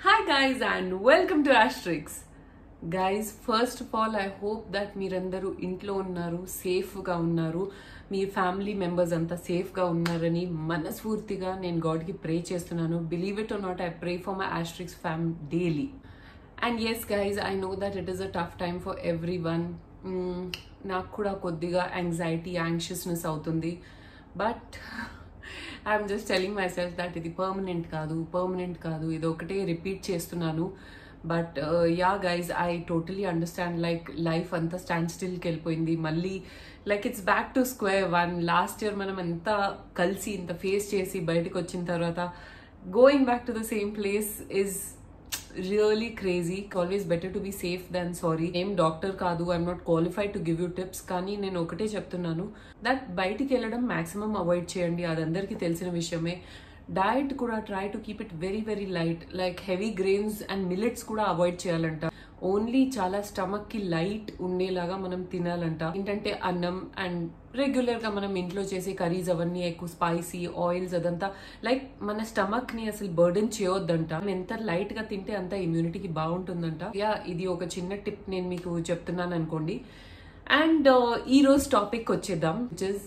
Hi guys and welcome to Astrix guys first of all I hope that మీరందరూ ఇంట్లో ఉన్నారు సేఫ్గా ఉన్నారు మీ ఫ్యామిలీ మెంబర్స్ అంతా సేఫ్గా ఉన్నారని మనస్ఫూర్తిగా నేను గాడ్కి ప్రే చేస్తున్నాను believe it or not I pray for my Astrix fam daily and yes guys I know that it is a tough time for everyone నాకు కూడా కొద్దిగా యాంగ్జైటీ యాంగ్షియస్నెస్ అవుతుంది but I'm just telling myself that ఇది permanent కాదు permanent కాదు ఇది ఒకటే repeat చేస్తున్నాను but yeah guys I totally understand like life అంతా స్టాండ్ స్టిల్కి వెళ్ళిపోయింది మళ్ళీ like it's back to square one last year మనం ఎంత కలిసి ఇంత ఫేస్ చేసి బయటకు వచ్చిన తర్వాత going back to the same place is really crazy always better to be safe than sorry ఏం డాక్టర్ కాదు I'm not qualified to give you tips కానీ నేను ఒకటే చెప్తున్నాను దట్ బయటికి వెళ్ళడం మాక్సిమం అవాయిడ్ చేయండి అది అందరికీ తెలిసిన విషయమే డయట్ కూడా try to keep it very very light like heavy grains and millets కూడా అవాయిడ్ చేయాలంట ఓన్లీ చాలా స్టమక్ కి లైట్ ఉండేలాగా మనం తినాలంట ఏంటంటే అన్నం అండ్ రెగ్యులర్ గా మనం ఇంట్లో చేసే కర్రీస్ అవన్నీ ఎక్కువ స్పైసీ ఆయిల్స్ అదంతా లైక్ మన స్టమక్ ని అసలు బర్డెన్ చేయొద్దంట ఎంత లైట్ గా తింటే అంత ఇమ్యూనిటీకి బాగుంటుందంట యా ఇది ఒక చిన్న టిప్ నేను మీకు చెప్తున్నాను అనుకోండి అండ్ ఈ రోజు టాపిక్ వచ్చేద్దాం which is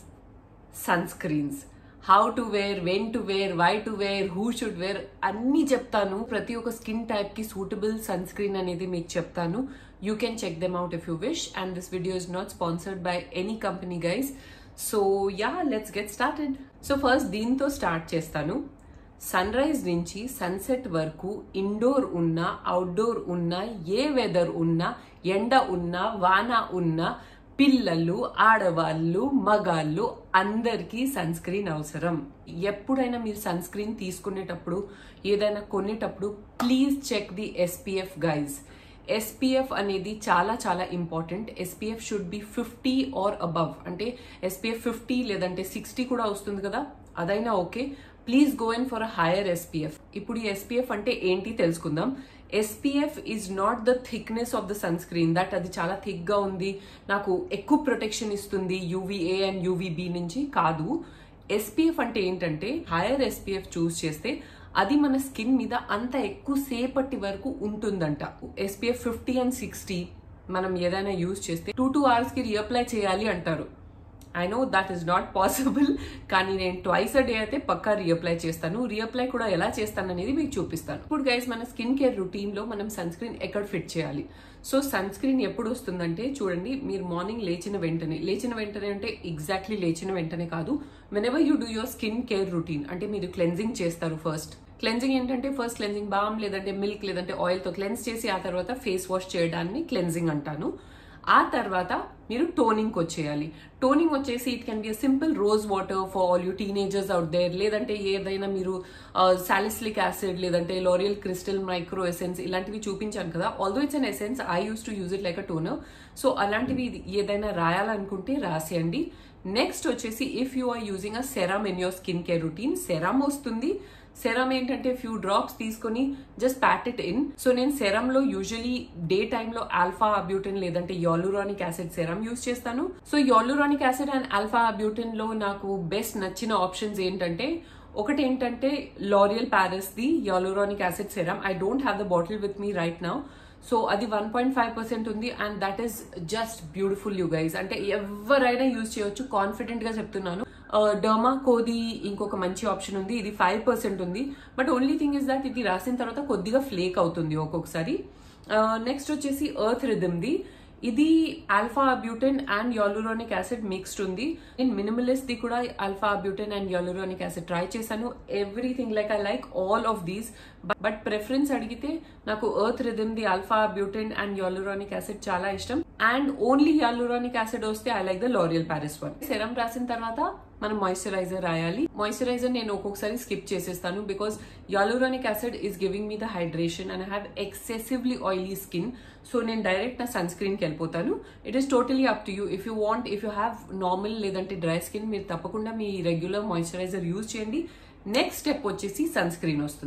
sunscreens how to wear when to wear why to wear who should wear అన్ని చెప్తాను ప్రతి ఒక్క స్కిన్ టైప్ కి సూటబుల్ సన్ స్క్రీన్ అనేది మీకు చెప్తాను you can check them out if you wish and this video is not sponsored by any company guys so yeah let's get started so first దీంతో start చేస్తాను sunrise నుంచి sunset వరకు indoor ఉన్నా outdoor ఉన్నా ఏ weather ఉన్నా ఎండ ఉన్నా వాన ఉన్నా పిల్లలు ఆడవాళ్ళు మగాళ్ళు అందరికీ సన్ స్క్రీన్ అవసరం ఎప్పుడైనా మీరు సన్ స్క్రీన్ తీసుకునేటప్పుడు ఏదైనా కొనేటప్పుడు please check the SPF guys SPF అనేది చాలా చాలా important SPF should be fifty or above అంటే ఎస్పీఎఫ్ ఫిఫ్టీ లేదంటే సిక్స్టీ కూడా వస్తుంది కదా అదైనా okay please go in for a higher SPF ఇప్పుడు ఈ ఎస్పీఎఫ్ అంటే ఏంటి తెలుసుకుందాం SPF is not the thickness of the sunscreen that అది చాలా థిక్ గా ఉంది నాకు ఎక్కువ ప్రొటెక్షన్ ఇస్తుంది యూవీఏ అండ్ యూవీబీ నుంచి కాదు ఎస్పీఎఫ్ అంటే ఏంటంటే హైయర్ ఎస్పీఎఫ్ చూస్ చేస్తే అది మన స్కిన్ మీద అంత ఎక్కువ సేపటి వరకు ఉంటుందంట ఎస్పీఎఫ్ ఫిఫ్టీ అండ్ సిక్స్టీ మనం ఏదైనా యూజ్ చేస్తే టూ టూ అవర్స్ కి రీఅప్లై చేయాలి అంటారు I know that is not possible కానీ నేను ట్వైస్ అ డే అయితే పక్కా రీఅప్లై చేస్తాను రీఅప్లై కూడా ఎలా చేస్తాను అనేది మీకు చూపిస్తాను ఇప్పుడు గైస్ మన స్కిన్ కేర్ రొటీన్ లో మనం సన్ స్క్రీన్ ఎక్కడ ఫిట్ చేయాలి సో సన్ స్క్రీన్ ఎప్పుడు వస్తుందంటే చూడండి మీరు మార్నింగ్ లేచిన వెంటనే లేచిన వెంటనే అంటే ఎగ్జాక్ట్లీ లేచిన వెంటనే కాదు whenever you do your skin care routine అంటే మీరు క్లెన్జింగ్ చేస్తారు ఫస్ట్ క్లెన్జింగ్ ఏంటంటే ఫస్ట్ క్లెన్జింగ్ బామ్ లేదంటే మిల్క్ లేదంటే ఆయిల్తో క్లెన్స్ చేసి ఆ తర్వాత ఫేస్ వాష్ చేయడాన్ని క్లెన్జింగ్ అంటాను ఆ తర్వాత మీరు టోనింగ్ వచ్చేయాలి టోనింగ్ వచ్చేసి it can be simple rose water for all you teenagers out there లేదంటే ఏదైనా మీరు సాలిసిలిక్ యాసిడ్ లేదంటే లోరియల్ క్రిస్టల్ మైక్రో ఎసెన్స్ ఇలాంటివి చూపించాను కదా although it's an essence I used to use it like a toner so అలాంటివి ఏదైనా రాయాలనుకుంటే రాసేయండి నెక్స్ట్ వచ్చేసి if you are using a serum in your skin care routine serum వస్తుంది సెరమ్ ఏంటంటే ఫ్యూ డ్రాప్స్ తీసుకొని just pat it in so నేను serum లో యూజువలీ డే టైమ్ లో ఆల్ఫా అబ్యూటిన్ లేదంటే యాలురానిక్ యాసిడ్ సెరమ్ యూజ్ చేస్తాను so hyaluronic acid and alpha arbutin లో నాకు బెస్ట్ నచ్చిన ఆప్షన్స్ ఏంటంటే ఒకటి ఏంటంటే L'Oreal Paris the hyaluronic acid serum I don't have the bottle with me right now so అది వన్ పాయింట్ ఫైవ్ పర్సెంట్ ఉంది and that is just beautiful you guys అంటే ఎవరైనా యూజ్ చేయొచ్చు కాన్ఫిడెంట్ గా చెప్తున్నాను డర్మా కోది ఇంకొక మంచి ఆప్షన్ ఉంది ఇది ఫైవ్ పర్సెంట్ ఉంది but only thing is that ఇది రాసిన తర్వాత కొద్దిగా ఫ్లేక్ అవుతుంది ఒక్కొక్కసారి నెక్స్ట్ వచ్చేసి ఎర్త్ రిథమ్ది ఇది alpha arbutin and hyaluronic acid mixed ఉంది నేను మినిమలిస్ట్ ది కూడా alpha arbutin and hyaluronic acid try చేశాను everything like I like all of these but preference అడిగితే నాకు ఎర్త్ రిథమ్ ది alpha arbutin and hyaluronic acid చాలా ఇష్టం అండ్ ఓన్లీ యాలురానిక్ యాసిడ్ వస్తే I like the L'Oreal Paris one serum రాసిన తర్వాత మనం మాయిశ్చరైజర్ రాయాలి మాయిశ్చరైజర్ నేను ఒక్కొక్కసారి స్కిప్ చేసేస్తాను because hyaluronic acid is giving me the hydration and I have excessively oily skin so నేను డైరెక్ట్ నా సన్ స్క్రీన్కి వెళ్ళిపోతాను it is totally up to you if you want if you have normal లేదంటే dry skin మీరు తప్పకుండా మీ regular moisturizer use చేయండి నెక్స్ట్ స్టెప్ వచ్చేసి సన్ స్క్రీన్ వస్తుంది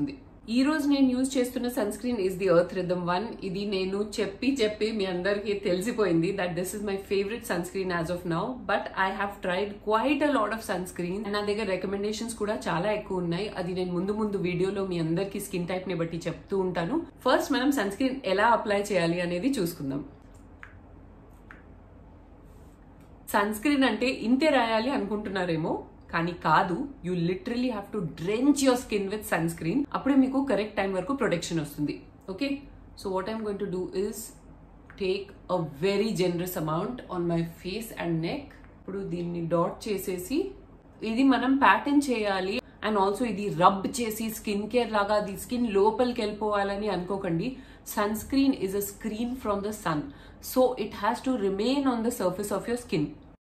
ఈ రోజు నేను యూజ్ చేస్తున్న sunscreen is the Earth Rhythm one ఇది నేను చెప్పి చెప్పి మీ అందరికీ తెలిసిపోయింది that this is my favourite sunscreen as of now but I have tried quite a lot of sunscreen నా దగ్గర రికమెండేషన్స్ కూడా చాలా ఎక్కువ ఉన్నాయి అది నేను ముందు ముందు వీడియోలో మీ అందరికీ స్కిన్ టైప్ ని బట్టి చెప్తూ ఉంటాను ఫస్ట్ మనం సన్ స్క్రీన్ ఎలా అప్లై చేయాలి అనేది చూసుకుందాం సన్ స్క్రీన్ అంటే ఇంతే రాయాలి అనుకుంటున్నారేమో కానీ కాదు you literally have to drench your skin with sunscreen అప్పుడే మీకు కరెక్ట్ టైం వరకు ప్రొటెక్షన్ వస్తుంది okay so what I'm going to do is take a very generous amount on my face and neck ఇప్పుడు దీన్ని dot చేసేసి ఇది మనం pattern చేయాలి అండ్ ఆల్సో ఇది రబ్ చేసి స్కిన్ కేర్ లాగా అది స్కిన్ లోపలికి వెళ్ళిపోవాలని అనుకోకండి sunscreen is a screen from the sun so it has to remain on the surface of your skin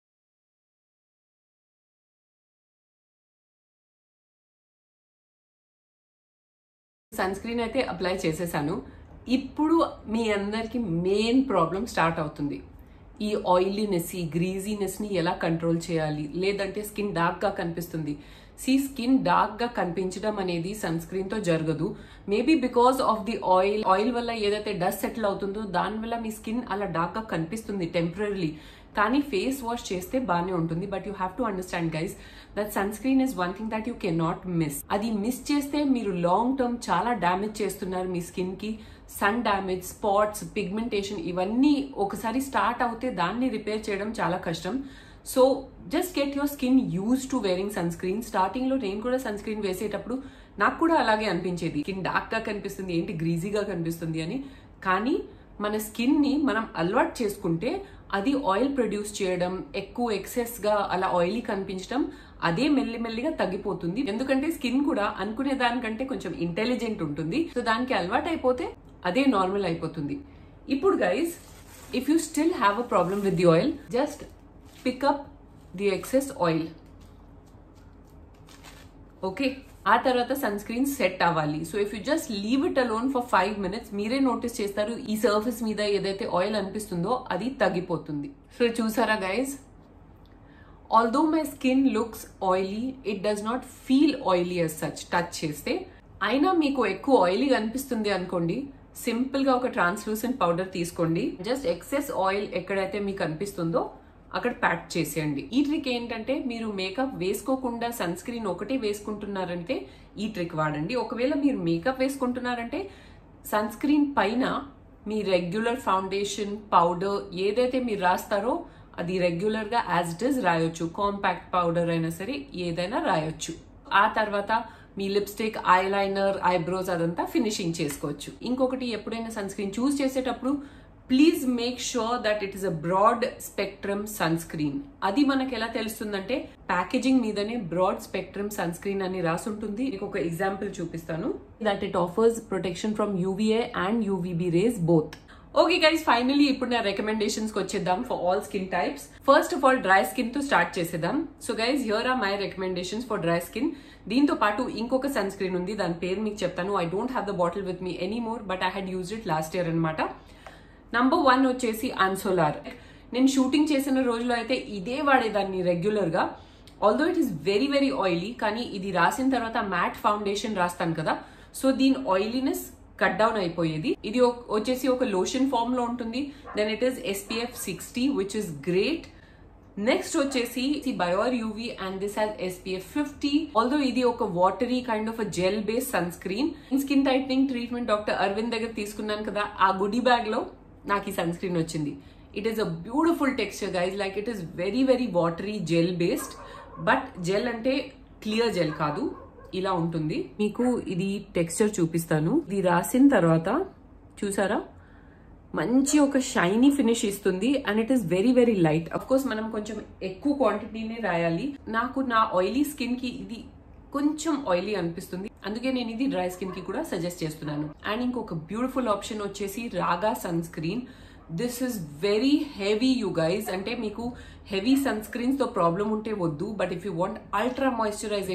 sunscreen అయితే అప్లై చేసేసాను ఇప్పుడు మీ అందరికి మెయిన్ ప్రాబ్లం స్టార్ట్ అవుతుంది ఈ ఆయిలీనెస్ ఈ గ్రీజీనెస్ ని ఎలా కంట్రోల్ చేయాలి లేదంటే స్కిన్ డార్క్ గా కనిపిస్తుంది సి స్కిన్ డార్క్ గా కనిపించడం అనేది సన్ స్క్రీన్ తో జరగదు maybe because of the oil oil వల్ల ఏదైతే డస్ట్ సెటిల్ అవుతుందో దాని వల్ల మీ స్కిన్ అలా డార్క్ గా కనిపిస్తుంది టెంపరీ కానీ ఫేస్ వాష్ చేస్తే బాగానే ఉంటుంది but you have to understand guys that sunscreen is one thing that you can not miss అది మిస్ చేస్తే మీరు లాంగ్ టర్మ్ చాలా డ్యామేజ్ చేస్తున్నారు మీ స్కిన్ కి సన్ డ్యామేజ్ స్పాట్స్ పిగ్మెంటేషన్ ఇవన్నీ ఒకసారి స్టార్ట్ అవుతే దాన్ని రిపేర్ చేయడం చాలా కష్టం so just get your skin used to wearing sunscreen starting లో నేను కూడా సన్ స్క్రీన్ వేసేటప్పుడు నాకు కూడా అలాగే అనిపించేది స్కిన్ డార్క్ గా కనిపిస్తుంది ఏంటి గ్రీజీగా కనిపిస్తుంది అని కానీ మన స్కిన్ ని మనం అలవాటు చేసుకుంటే అది ఆయిల్ ప్రొడ్యూస్ చేయడం ఎక్కువ ఎక్సెస్ గా అలా ఆయిలీ కనిపించడం అదే మెల్లిమెల్లిగా తగ్గిపోతుంది ఎందుకంటే స్కిన్ కూడా అనుకునే దానికంటే కొంచెం ఇంటెలిజెంట్ ఉంటుంది సో దానికి అలవాటు అయిపోతే అదే నార్మల్ అయిపోతుంది ఇప్పుడు guys if you still have a problem with the oil just pick up the excess oil okay ఆ తర్వాత సన్ స్క్రీన్ సెట్ అవ్వాలి so if you just leave it alone for five minutes మీరే నోటీస్ చేస్తారు ఈ surface మీద ఏదైతే oil అనిపిస్తుందో అది తగ్గిపోతుంది సో చూసారా guys although my skin looks oily it does not feel oily as such touch చేస్తే అయినా మీకు ఎక్కువ ఆయిలీ అనిపిస్తుంది అనుకోండి సింపుల్ గా ఒక ట్రాన్స్లూసెంట్ పౌడర్ తీసుకోండి జస్ట్ ఎక్సెస్ ఆయిల్ ఎక్కడైతే మీకు అనిపిస్తుందో అక్కడ ప్యాక్ చేసేయండి ఈ ట్రిక్ ఏంటంటే మీరు మేకప్ వేసుకోకుండా సన్ స్క్రీన్ ఒకటే వేసుకుంటున్నారంటే ఈ ట్రిక్ వాడండి ఒకవేళ మీరు మేకప్ వేసుకుంటున్నారంటే సన్ స్క్రీన్ పైన మీ రెగ్యులర్ ఫౌండేషన్ పౌడర్ ఏదైతే మీరు రాస్తారో అది రెగ్యులర్ గా యాజ్ ఇట్ ఇస్ రాయొచ్చు కాంపాక్ట్ పౌడర్ అయినా సరే ఏదైనా రాయొచ్చు ఆ తర్వాత మీ లిప్స్టిక్ ఐ లైనర్ ఐబ్రోస్ అదంతా ఫినిషింగ్ చేసుకోవచ్చు ఇంకొకటి ఎప్పుడైనా సన్ స్క్రీన్ చూస్ చేసేటప్పుడు please make sure that it is a broad spectrum sunscreen అది మనకి ఎలా తెలుస్తుందంటే ప్యాకేజింగ్ మీదనే బ్రాడ్ స్పెక్ట్రమ్ సన్ స్క్రీన్ అని రాసి ఉంటుంది మీకు ఒక ఎగ్జాంపుల్ చూపిస్తాను that it offers protection from UVA and UVB rays both okay guys finally ఇప్పుడు నా రికమెండేషన్స్ వచ్చేద్దాం for all skin types first of all dry skin తో స్టార్ట్ చేసేద్దాం so guys here are my recommendations for dry skin దీంతో పాటు ఇంకొక sun screen ఉంది దాని పేరు మీకు చెప్తాను I don't have the bottle with me any more but I had use it last year అనమాట నంబర్ వన్ వచ్చేసి అన్సోలార్ నేను షూటింగ్ చేసిన రోజులో అయితే ఇదే వాడేదాన్ని రెగ్యులర్ గా although it is very very oily కానీ ఇది రాసిన తర్వాత మ్యాట్ ఫౌండేషన్ రాస్తాను కదా సో దీని ఆయిలీనెస్ కట్ డౌన్ అయిపోయేది ఇది వచ్చేసి ఒక లోషన్ ఫామ్ లో ఉంటుంది then it is SPF sixty which is great next వచ్చేసి Biore UV and this has SPF fifty although ఇది ఒక watery kind of gel base sunscreen skin tightening treatment doctor Aravind దగ్గర తీసుకున్నాను కదా ఆ గుడి బ్యాగ్ లో నాకు ఈ సన్ స్క్రీన్ వచ్చింది it is a beautiful texture guys like it is very very watery gel based but gel అంటే clear gel కాదు ఇలా ఉంటుంది మీకు ఇది టెక్స్చర్ చూపిస్తాను ఇది రాసిన తర్వాత చూసారా మంచి ఒక షైనీ ఫినిష్ ఇస్తుంది and it is very very light of course మనం కొంచెం ఎక్కువ క్వాంటిటీనే రాయాలి నాకు నా ఆయిలీ స్కిన్ కి ఇది కొంచెం ఆయిలీ అనిపిస్తుంది అందుకే నేను ఇది డ్రై స్కిన్ కి కూడా సజెస్ట్ చేస్తున్నాను అండ్ ఇంకొక బ్యూటిఫుల్ ఆప్షన్ వచ్చేసి Raaga sunscreen this is very heavy you guys అంటే మీకు హెవీ సన్ స్క్రీన్స్ తో ప్రాబ్లం ఉంటే వద్దు but if you want ultra moisturization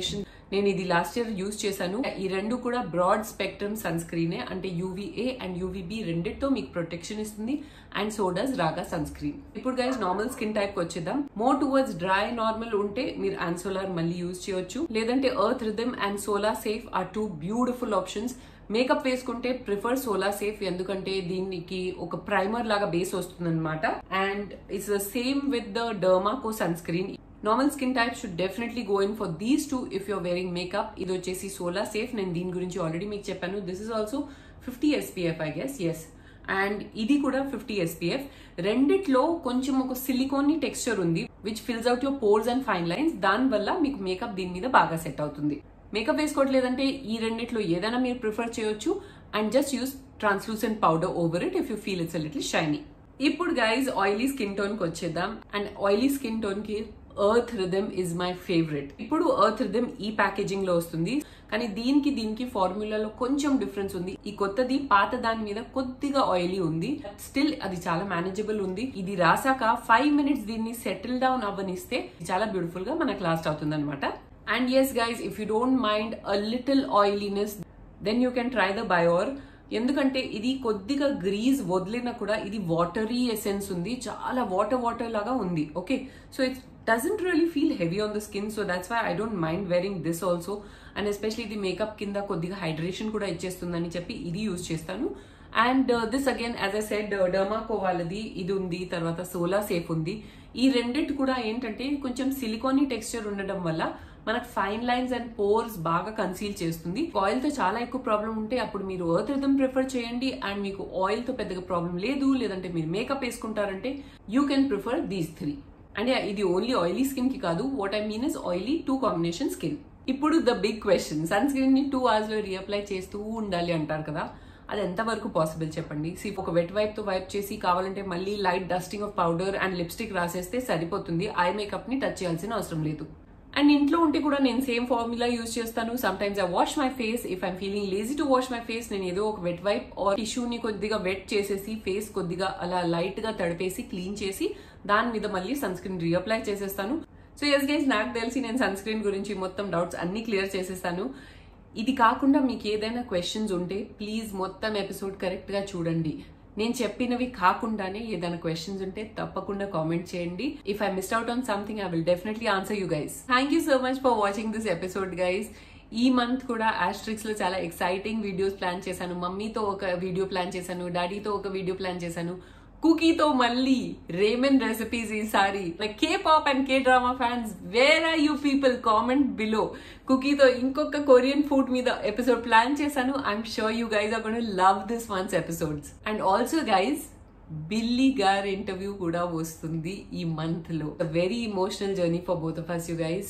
నేను ఇది లాస్ట్ ఇయర్ యూజ్ చేశాను ఈ రెండు కూడా బ్రాడ్ స్పెక్ట్రమ్ సన్ స్క్రీనే అంటే యూవీఏ అండ్ యూవీబీ రెండిటితో మీకు ప్రొటెక్షన్ ఇస్తుంది and so does Raga sunscreen ఇప్పుడు గైస్ నార్మల్ స్కిన్ టైప్ వచ్చేద్దాం మోర్ టువర్డ్స్ డ్రై నార్మల్ ఉంటే మీరు ఆన్సోలార్ మళ్ళీ యూజ్ చేయొచ్చు లేదంటే earth rhythm and solar safe are two beautiful options makeup వేసుకుంటే ప్రిఫర్ సోలార్ సేఫ్ ఎందుకంటే దీనికి ఒక ప్రైమర్ లాగా బేస్ వస్తుంది అనమాట and it's the same with the Dermaco sunscreen normal skin type should definitely go in for these two if your wearing makeup ఇది వచ్చేసి solar safe నేను దీని గురించి ఆల్రెడీ మీకు చెప్పాను this is also fifty SPF I guess yes and ఇది కూడా fifty SPF రెండిట్లో కొంచెం ఒక సిలికోని టెక్స్చర్ ఉంది which fills out your pores and fine lines దాని వల్ల మీకు మేకప్ దీని మీద బాగా సెట్ అవుతుంది మేకప్ వేసుకోవట్లేదంటే ఈ రెండిట్లో ఏదైనా మీరు ప్రిఫర్ చేయొచ్చు and just use translucent powder over it if you feel it's little shiny ఇప్పుడు గైజ్ ఆయిలీ స్కిన్ టోన్ కి వచ్చేద్దాం అండ్ ఆయిలీ స్కిన్ టోన్ కి earth rhythm is my favourite ఇప్పుడు ఎర్త్ రిథమ్ ఈ ప్యాకేజింగ్ లో వస్తుంది కానీ దీనికి దీనికి ఫార్ములాలో కొంచెం డిఫరెన్స్ ఉంది ఈ కొత్తది పాత దాని మీద కొద్దిగా ఆయిలీ ఉంది స్టిల్ అది చాలా మేనేజబుల్ ఉంది ఇది రాసాక ఫైవ్ మినిట్స్ దీన్ని సెటిల్ డౌన్ అవ్వనిస్తే చాలా బ్యూటిఫుల్ గా మనకు లాస్ట్ అవుతుంది అనమాట and yes guys if you don't mind a little oiliness then you can try the Biore ఎందుకంటే ఇది కొద్దిగా గ్రీజ్ వదిలినా కూడా ఇది వాటరీ ఎసెన్స్ ఉంది చాలా వాటర్ వాటర్ లాగా ఉంది okay so it's doesn't really feel heavy on the skin so that's why I don't mind wearing this also and especially ఇది మేకప్ కింద కొద్దిగా హైడ్రేషన్ కూడా ఇచ్చేస్తుందని చెప్పి ఇది యూజ్ చేస్తాను and this again as a said Dermaco వాళ్ళది ఇది ఉంది తర్వాత సోలా సేఫ్ ఉంది ఈ రెండిటి కూడా ఏంటంటే కొంచెం సిలికానీ టెక్స్చర్ ఉండడం వల్ల మనకు ఫైన్ లైన్స్ అండ్ పోర్స్ బాగా కన్సీల్ చేస్తుంది ఆయిల్ తో చాలా ఎక్కువ ప్రాబ్లం ఉంటే అప్పుడు మీరు ఎర్త్ రిథమ్ ప్రిఫర్ చేయండి అండ్ మీకు ఆయిల్ తో పెద్దగా ప్రాబ్లం లేదు లేదంటే మీరు మేకప్ వేసుకుంటారంటే you can prefer these three and ఇది ఓన్లీ ఆయిలీ స్కిన్ కి కాదు what I mean is oily to combination skin ఇప్పుడు the big question sunscreen ని టూ అవర్స్ లో రీఅప్లై చేస్తూ ఉండాలి అంటారు కదా అది ఎంతవరకు పాసిబుల్ చెప్పండి సి ఒక వెట్ వైప్ తో వైప్ చేసి కావాలంటే మళ్ళీ light dusting of powder and lipstick రాసేస్తే సరిపోతుంది ఐ మేకప్ ని టచ్ చేయాల్సిన అవసరం లేదు అండ్ ఇంట్లో ఉంటే కూడా నేను సేమ్ ఫార్ములా యూస్ చేస్తాను sometimes I wash my face if I'm feeling lazy to wash my face నేను ఏదో ఒక వెట్ వైప్ ఆర్ టిష్యూని కొద్దిగా వెట్ చేసేసి ఫేస్ కొద్దిగా అలా లైట్ గా తడిపేసి క్లీన్ చేసి దాని మీద మళ్ళీ సన్ స్క్రీన్ రీఅప్లై చేసేస్తాను సో ఎస్ గైస్ నాకు తెలిసి నేను సన్ స్క్రీన్ గురించి మొత్తం డౌట్స్ అన్ని క్లియర్ చేసేస్తాను ఇది కాకుండా మీకు ఏదైనా క్వశ్చన్స్ ఉంటే ప్లీజ్ మొత్తం ఎపిసోడ్ కరెక్ట్ గా చూడండి నేను చెప్పినవి కాకుండానే ఏదైనా క్వశ్చన్స్ ఉంటే తప్పకుండా కామెంట్ చేయండి if I missed out on something I will definitely answer you guys thank you so much for watching this episode guys ఈ మంత్ కూడా ఆస్ట్రిక్స్ లో చాలా ఎక్సైటింగ్ వీడియోస్ ప్లాన్ చేశాను మమ్మీతో ఒక వీడియో ప్లాన్ చేశాను డాడీతో ఒక వీడియో ప్లాన్ చేశాను కుకీతో మళ్ళీ రేమన్ రెసిపీస్ ఈసారి like K pop and K drama fans where are you people comment below కుకీతో ఇంకొక కొరియన్ ఫుడ్ మీద ఎపిసోడ్ ప్లాన్ చేశాను I'm sure you guys are gonna love this ones episodes and also guys Billy గారి interview కూడా వస్తుంది ఈ month లో very emotional journey for both of us you guys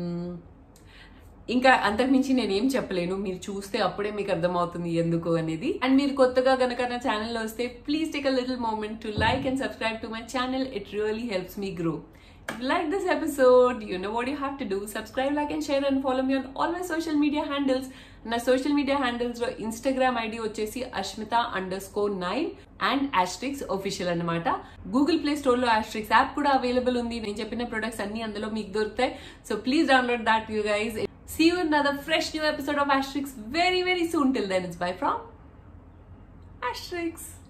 ఇంకా అంతకుమించి నేనేం చెప్పలేను మీరు చూస్తే అప్పుడే మీకు అర్థమవుతుంది ఎందుకు అనేది అండ్ మీరు కొత్తగా గనక నా ఛానల్లో వస్తే please take a little moment to like and subscribe to my channel it really helps me grow If you like this episode, you know what you have to do. Subscribe, like, and share, and follow me on all my social media handles. నా social media handles లో Instagram ID వచ్చేసి Ashmita underscore nine and Astrix official అనమాట Google Play Store లో Astrix app కూడా available ఉంది నేను చెప్పిన products అన్ని అందులో మీకు దొరుకుతాయి so please download that you guys See you in another fresh new episode of Asterix very, very soon. Till then, it's bye from Asterix.